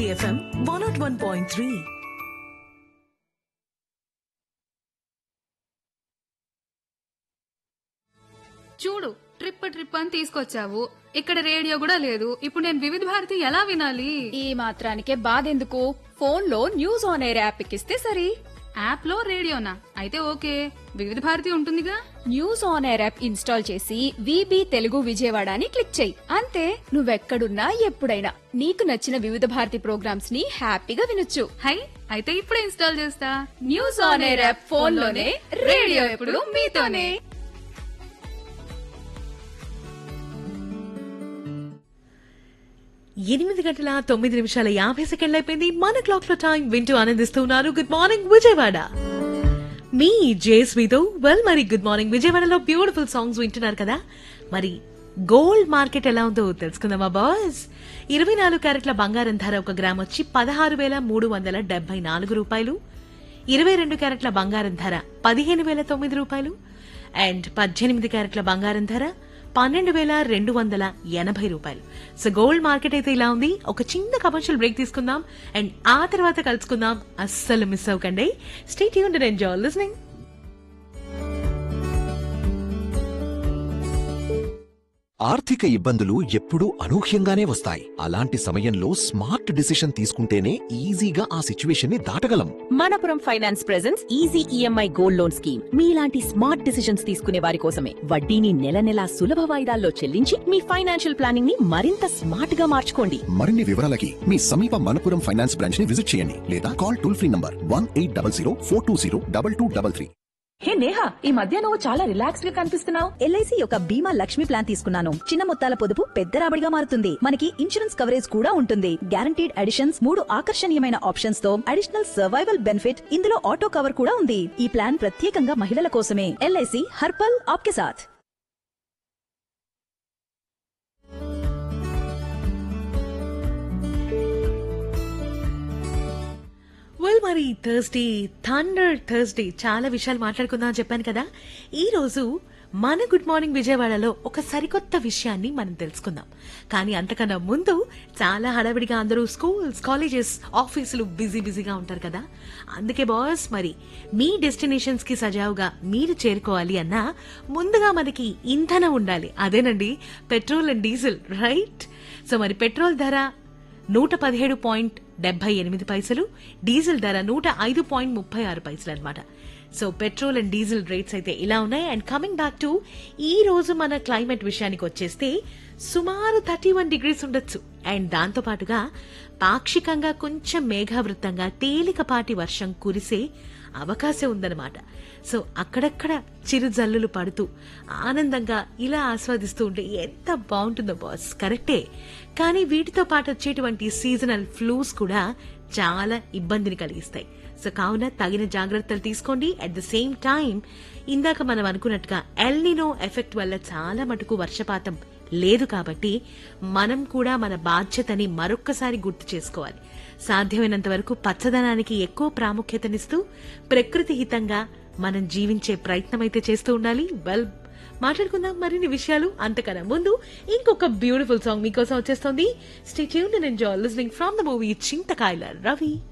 Bharati FM one nought one point three చూడు trip trip అని తీసుకొచ్చావు ఇక్కడ రేడియో కూడా లేదు ఇప్పుడు నేను వివిధ భారతి ఎలా వినాలి ఈ మాత్రానికే బాధెందుకు ఫోన్ లో న్యూస్ ఆన్ ఎయిర్ యాప్ ఎక్కిస్తే సరి యాప్ లో రేడియోనా అయితే ఓకే వివిధ భారతి ఉంటుందిగా news on air app install చేసి విబి తెలుగు విజయవాడ అని క్లిక్ చేయి అంతే నువ్వెక్కడున్నా ఎప్పుడైనా నీకు నచ్చిన వివిధ భారతి ప్రోగ్రామ్స్ ని హ్యాపీగా వినొచ్చు హై అయితే ఇప్పుడే ఇన్స్టాల్ చేస్తా news on air app phone లోనే రేడియో ఎప్పుడు మీతోనే ఎనిమిది గంటల తొమ్మిది నిమిషాల యాభై సెకండ్లు అయిపోయింది మన క్లాక్ లో టైం వింటూ ఆనందిస్తున్నారు గుడ్ మార్నింగ్ విజయవాడ మీ జేస్వితో వెల్ మరి గుడ్ మార్నింగ్ విజయవాడలో బ్యూటిఫుల్ సాంగ్స్ వింటున్నారు కదా మరి గోల్డ్ మార్కెట్ ఎలా ఉందో తెలుసుకుందామా బాస్ ఇరవై నాలుగు క్యారెట్ల బంగారం ధర ఒక గ్రామ్ వచ్చి పదహారు వేల మూడు వందల డెబ్బై నాలుగు రూపాయలు ఇరవై రెండు క్యారెట్ల బంగారం ధర పదిహేను వేల తొమ్మిది రూపాయలు అండ్ పద్దెనిమిది క్యారెట్ల బంగారం ధర పన్నెండు వేల రెండు వందల ఎనభై రూపాయలు సో గోల్డ్ మార్కెట్ అయితే ఇలా ఉంది ఒక చిన్న కమర్షియల్ బ్రేక్ తీసుకుందాం అండ్ ఆ తర్వాత కలుసుకుందాం అస్సలు మిస్ అవ్వకండి స్టేట్ యూన్ ఎంజాయ్ లిస్నింగ్ ఆర్థిక ఇబ్బందులు ఎప్పుడూ అనూహ్యంగానే వస్తాయి అలాంటి సమయంలో స్మార్ట్ డిసిషన్ తీసుకుంటేనే ఈజీగా ఆ సిచ్యువేషన్ ని దాటగలం Manappuram finance presence easy EMI gold loan scheme మీలాంటి స్మార్ట్ డిసిషన్స్ తీసుకునే వారి కోసమే వడ్డీని నెల నెలా సులభ వాయిదాల్లో చెల్లించి మీ ఫైనాన్షియల్ ప్లానింగ్ ని మరింత స్మార్ట్ గా మార్చుకోండి మరిన్ని వివరాలకి మీ సమీప మనపురం ఫైనాన్స్ బ్రాంచ్ ని విజిట్ చేయండి లేదా call toll free number one eight double zero four two zero double two double three hey Neha ఈ మధ్య నువ్వు చాలా రిలాక్స్డ్ గా కనిపిస్తున్నావు ఎల్ఐసి యొక్క బీమా లక్ష్మి ప్లాన్ తీసుకున్నాను చిన్న మొత్తాల పొదుపు పెద్ద రాబడిగా మారుతుంది మనకి ఇన్సూరెన్స్ కవరేజ్ కూడా ఉంటుంది గ్యారంటీడ్ అడిషన్స్ మూడు ఆకర్షణీయమైన ఆప్షన్స్ తో అడిషనల్ సర్వైవల్ బెనిఫిట్ ఇందులో ఆటో కవర్ కూడా ఉంది ఈ ప్లాన్ ప్రత్యేకంగా మహిళల కోసమే ఎల్ఐసి హర్పల్ ఆప్కే సాథ్ వెల్ మరి థర్స్డే థండర్ థర్స్డే చాలా విషయాలు మాట్లాడుకుందాం అని చెప్పాను కదా ఈ రోజు మన గుడ్ మార్నింగ్ విజయవాడలో ఒక సరికొత్త విషయాన్ని మనం తెలుసుకుందాం కానీ అంతకన్నా ముందు చాలా హడావిడిగా అందరూ స్కూల్స్ కాలేజెస్ ఆఫీసులు బిజీ బిజీగా ఉంటారు కదా అందుకే బాస్ మరి మీ డెస్టినేషన్స్ కి సజావుగా మీరు చేరుకోవాలి అన్నా ముందుగా మనకి ఇంధనం ఉండాలి అదేనండి petrol and diesel right so మరి పెట్రోల్ ధర నూట పదిహేడు పాయింట్ డెబ్బై ఎనిమిది పైసలు డీజిల్ ధర నూట ఐదు పాయింట్ ముప్పై ఆరు పైసలు అనమాట so petrol and diesel rates అయితే ఇలా ఉన్నాయి అండ్ కమింగ్ బ్యాక్ టు ఈ రోజు మన క్లైమేట్ విషయానికి వచ్చేస్తే సుమారు థర్టీ వన్ డిగ్రీస్ ఉండొచ్చు అండ్ దాంతో పాటుగా పాక్షికంగా కొంచెం మేఘావృతంగా తేలికపాటి వర్షం కురిసే అవకాశం ఉందన్నమాట సో అక్కడక్కడ చిరు జల్లులు పడుతూ ఆనందంగా ఇలా ఆస్వాదిస్తూ ఉంటే ఎంత బాగుంటుందో బాస్ కరెక్టే కానీ వీటితో పాటు వచ్చేటువంటి సీజనల్ ఫ్లూస్ కూడా చాలా ఇబ్బందిని కలిగిస్తాయి సో కావున తగిన జాగ్రత్తలు తీసుకోండి అట్ ద సేమ్ టైం ఇందాక మనం అనుకున్నట్టుగా ఎల్నినో ఎఫెక్ట్ వల్ల చాలా మటుకు వర్షపాతం లేదు కాబట్టి మనం కూడా మన బాధ్యతని మరొక్కసారి గుర్తు చేసుకోవాలి సాధ్యమైనంత వరకు పచ్చదనానికి ఎక్కువ ప్రాముఖ్యతనిస్తూ ప్రకృతి హితంగా మనం జీవించే ప్రయత్నం అయితే చేస్తూ ఉండాలి వెల్ మాట్లాడుకుందాం మరిన్ని విషయాలు అంతకన్నా ముందు ఇంకొక బ్యూటిఫుల్ సాంగ్ మీకోసం వచ్చేస్తుంది stay tuned and enjoy listening from the movie Chintakayala Ravi